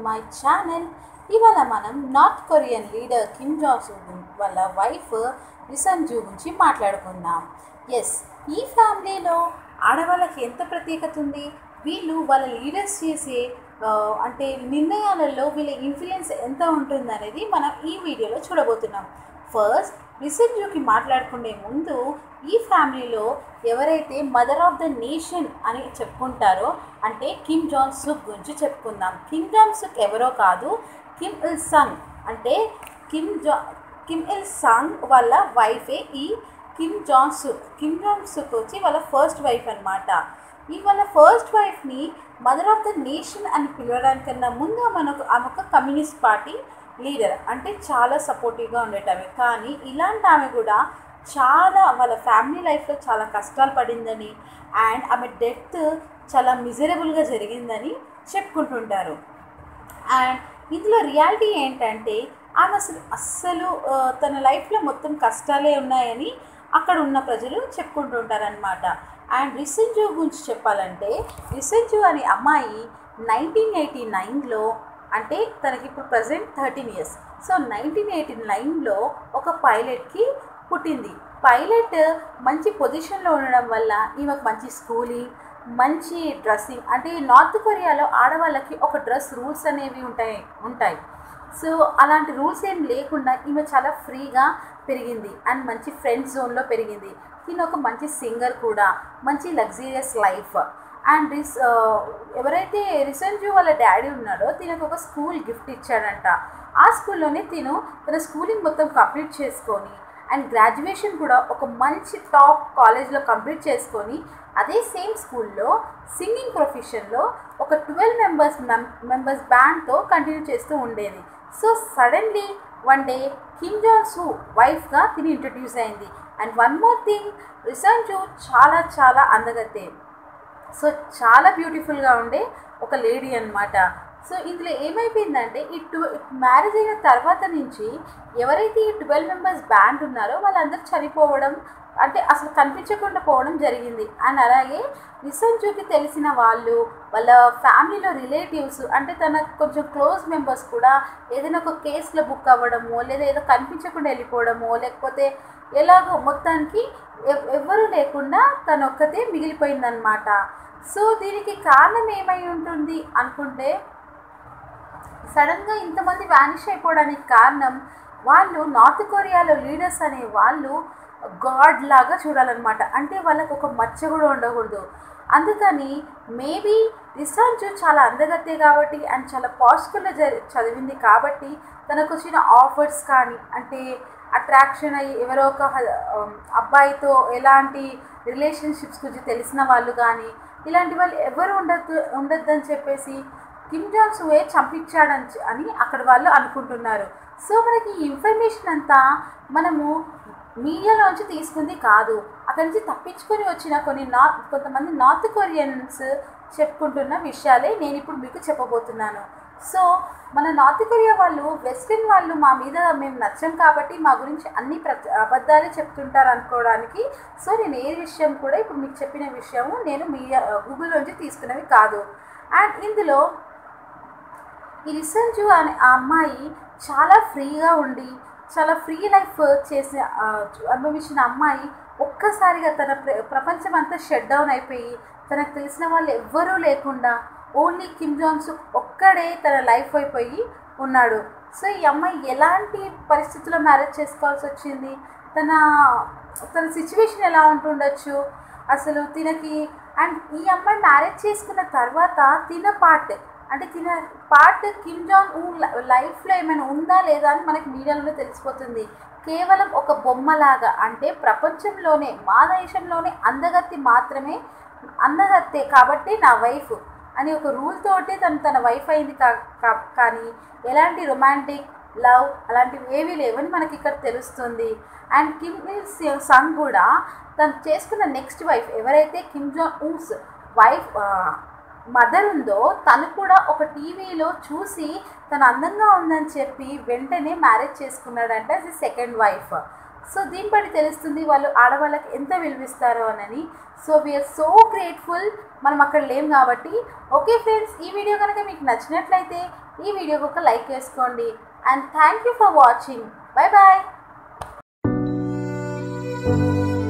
my channel ఇవాళ మనం north Korean leader Kim Jong Un వాళ్ళ వైఫ్ రిసంజు గురించి మాట్లాడుకుందాం ఎస్ ఈ ఫ్యామిలీలో ఆడవాళ్ళకి ఎంత ప్రత్యేకత ఉంది వీళ్ళు వాళ్ళ లీడర్స్ చేసే ఆ, అంటే నిర్ణయాలలో వీళ్ళ ఇన్ఫ్లుయెన్స్ ఎంత ఉంటుందనేది మనం ఈ వీడియోలో చూడబోతున్నాం ఫస్ట్ రిసెంజుకి మాట్లాడుకునే ముందు ఈ ఫ్యామిలీలో ఎవరైతే మదర్ ఆఫ్ ద నేషన్ అని చెప్పుకుంటారో అంటే కిమ్ జాన్ సుక్ గురించి చెప్పుకుందాం కిమ్ జాన్ సుక్ ఎవరో కాదు కిమ్ ఇల్ సంగ్ అంటే కిమ్ జా కిమ్ ఇల్ సంగ్ వాళ్ళ వైఫే ఈ Kim Jong Suk Kim Jong Suk వచ్చి వాళ్ళ ఫస్ట్ వైఫ్ అనమాట ఈ వాళ్ళ ఫస్ట్ వైఫ్ని మదర్ ఆఫ్ ద నేషన్ అని పిలవడానికన్నా ముందు మనకు ఆమె ఒక కమ్యూనిస్ట్ పార్టీ లీడర్ అంటే చాలా సపోర్టివ్గా ఉండేటమే కానీ ఇలాంటి ఆమె కూడా చాలా వాళ్ళ ఫ్యామిలీ లైఫ్లో చాలా కష్టాలు పడిందని అండ్ ఆమె డెత్ చాలా మిజరబుల్గా జరిగిందని చెప్పుకుంటుంటారు అండ్ ఇందులో రియాలిటీ ఏంటంటే ఆమె అసలు అస్సలు ఆ, తన లైఫ్లో మొత్తం కష్టాలే ఉన్నాయని అక్కడ ఉన్న ప్రజలు చెప్పుకుంటుంటారనమాట అండ్ రిసెంజు గురించి చెప్పాలంటే రిసెంజు అనే అమ్మాయి నైన్టీన్ ఎయిటీ నైన్లో అంటే తనకి ఇప్పుడు present thirteen years so nineteen eighty నైన్లో ఒక పైలట్కి పుట్టింది పైలట్ మంచి పొజిషన్లో ఉండడం వల్ల ఈమెకు మంచి స్కూలింగ్ మంచి డ్రెస్సింగ్ అంటే నార్త్ కొరియాలో ఆడవాళ్ళకి ఒక డ్రెస్ రూల్స్ అనేవి ఉంటాయి ఉంటాయి సో అలాంటి రూల్స్ ఏం లేకుండా ఈమె చాలా ఫ్రీగా పెరిగింది అండ్ మంచి ఫ్రెండ్స్ జోన్లో పెరిగింది ఈయన ఒక మంచి సింగర్ కూడా మంచి లగ్జరియస్ లైఫ్ అండ్ రిస్ ఆ, ఎవరైతే రిసెంజు వాళ్ళ డాడీ ఉన్నాడో తినకు ఒక స్కూల్ గిఫ్ట్ ఇచ్చాడంట ఆ స్కూల్లోనే తిను తన స్కూలింగ్ మొత్తం కంప్లీట్ చేసుకొని అండ్ గ్రాడ్యుయేషన్ కూడా ఒక మంచి టాప్ కాలేజ్లో కంప్లీట్ చేసుకొని అదే సేమ్ స్కూల్లో సింగింగ్ ప్రొఫెషన్లో ఒక ట్వెల్వ్ మెంబర్స్ మెంబర్స్ బ్యాండ్తో కంటిన్యూ చేస్తూ ఉండేది so suddenly one day Kim Jong Su వైఫ్గా తిని ఇంట్రడ్యూస్ అయింది and one more thing Ri Sol Ju చాలా చాలా అందగతే సో చాలా బ్యూటిఫుల్గా ఉండే ఒక లేడీ అన్నమాట సో ఇందులో ఏమైపోయిందంటే ఈ టు మ్యారేజ్ అయిన తర్వాత నుంచి ఎవరైతే ఈ ట్వెల్వ్ మెంబర్స్ బ్యాండ్ ఉన్నారో వాళ్ళందరూ చనిపోవడం అంటే అసలు కనిపించకుండా పోవడం జరిగింది అండ్ అలాగే నిసంజుకి తెలిసిన వాళ్ళు వాళ్ళ ఫ్యామిలీలో రిలేటివ్స్ అంటే తన కొంచెం క్లోజ్ మెంబర్స్ కూడా ఏదైనా ఒక కేసులో బుక్ అవ్వడమో లేదా ఏదో కనిపించకుండా వెళ్ళిపోవడమో లేకపోతే ఎలాగో మొత్తానికి ఎవ్- ఎవ్వరూ లేకుండా తను ఒక్కతే మిగిలిపోయిందనమాట సో దీనికి కారణం ఏమై ఉంటుంది అనుకుంటే సడన్గా ఇంతమంది వ్యానిష్ అయిపోవడానికి కారణం వాళ్ళు నార్త్ కొరియాలో లీడర్స్ అనే వాళ్ళు గాడ్ లాగా చూడాలన్నమాట అంటే వాళ్ళకు ఒక మచ్చ కూడా ఉండకూడదు అందుకని మేబీ రిసర్చ్ చాలా అందగత్తే కాబట్టి అండ్ చాలా పాజిటివ్గా జరి చదివింది కాబట్టి తనకు వచ్చిన ఆఫర్స్ కానీ అంటే అట్రాక్షన్ అయ్యి ఎవరో ఒక హ- um, అబ్బాయితో ఎలాంటి రిలేషన్షిప్స్ గురించి తెలిసిన వాళ్ళు కానీ ఇలాంటి వాళ్ళు ఎవరు ఉండద్దు ఉండొద్దని చెప్పేసి కిమ్ జాన్ సువే చంపించాడని చె- అని అక్కడ వాళ్ళు అనుకుంటున్నారు సో మనకి ఈ ఇన్ఫర్మేషన్ అంతా మనము మీడియాలోంచి తీసుకుంది కాదు అక్కడి నుంచి తప్పించుకొని వచ్చిన కొన్ని నార్త్ కొంతమంది నార్త్ కొరియన్స్ చెప్పుకుంటున్న విషయాలే నేను ఇప్పుడు మీకు చెప్పబోతున్నాను సో మన నార్త్ కొరియా వాళ్ళు వెస్ట్రన్ వాళ్ళు మా మీద మేము నచ్చం కాబట్టి మా గురించి అన్ని ప్ర అబద్ధాలే చెప్తుంటారు అనుకోవడానికి సో నేను ఏ విషయం కూడా ఇప్పుడు మీకు చెప్పిన విషయము నేను మీడియా గూగుల్లోంచి తీసుకున్నవి కాదు అండ్ ఇందులో ఈ రిసంజు అనే ఆ అమ్మాయి చాలా ఫ్రీగా ఉండి చాలా ఫ్రీ లైఫ్ చేసి ఆ, అనుభవించిన అమ్మాయి ఒక్కసారిగా తన ప్ర- ప్రపంచం అంతా షట్ డౌన్ అయిపోయి తనకు తెలిసిన వాళ్ళు ఎవ్వరూ లేకుండా ఓన్లీ కిమ్ జాన్స్ ఒక్కడే తన లైఫ్ అయిపోయి ఉన్నాడు సో ఈ అమ్మాయి ఎలాంటి పరిస్థితుల్లో మ్యారేజ్ చేసుకోవాల్సి వచ్చింది తన తన సిచ్యువేషన్ ఎలా ఉంటుండొచ్చు అసలు తినకి అండ్ ఈ అమ్మాయి మ్యారేజ్ చేసుకున్న తర్వాత తిన పార్ట్ అంటే తిన పార్ట్ కిమ్ జాంగ్ ఉన్ లైఫ్లో ఏమైనా ఉందా లేదా అని మనకి మీడియాలో తెలిసిపోతుంది కేవలం ఒక బొమ్మలాగా అంటే ప్రపంచంలోనే మా దేశంలోనే అందగత్తి మాత్రమే అందగత్తే కాబట్టి నా వైఫ్ అని ఒక రూల్ తోటే తను తన వైఫ్ అయింది కా కా- కానీ ఎలాంటి రొమాంటిక్ లవ్ అలాంటివి ఏవీ లేవని మనకి ఇక్కడ తెలుస్తుంది అండ్ కిమ్ ఇల్ సన్ కూడా తను చేసుకున్న నెక్స్ట్ వైఫ్ ఎవరైతే Kim Jong Un's wife mother ఉందో తను కూడా ఒక టీవీలో చూసి తను అందంగా ఉందని చెప్పి వెంటనే మ్యారేజ్ చేసుకున్నాడంటే అది సెకండ్ వైఫ్ సో దీన్ని బట్టి తెలుస్తుంది వాళ్ళు ఆడవాళ్ళకి ఎంత విలువిస్తారో అని సో వీఆర్ సో గ్రేట్ఫుల్ మనం అక్కడ లేం కాబట్టి ఓకే ఫ్రెండ్స్ ఈ వీడియో కనుక మీకు నచ్చినట్లయితే ఈ వీడియోకి ఒక లైక్ వేసుకోండి and thank you for watching bye bye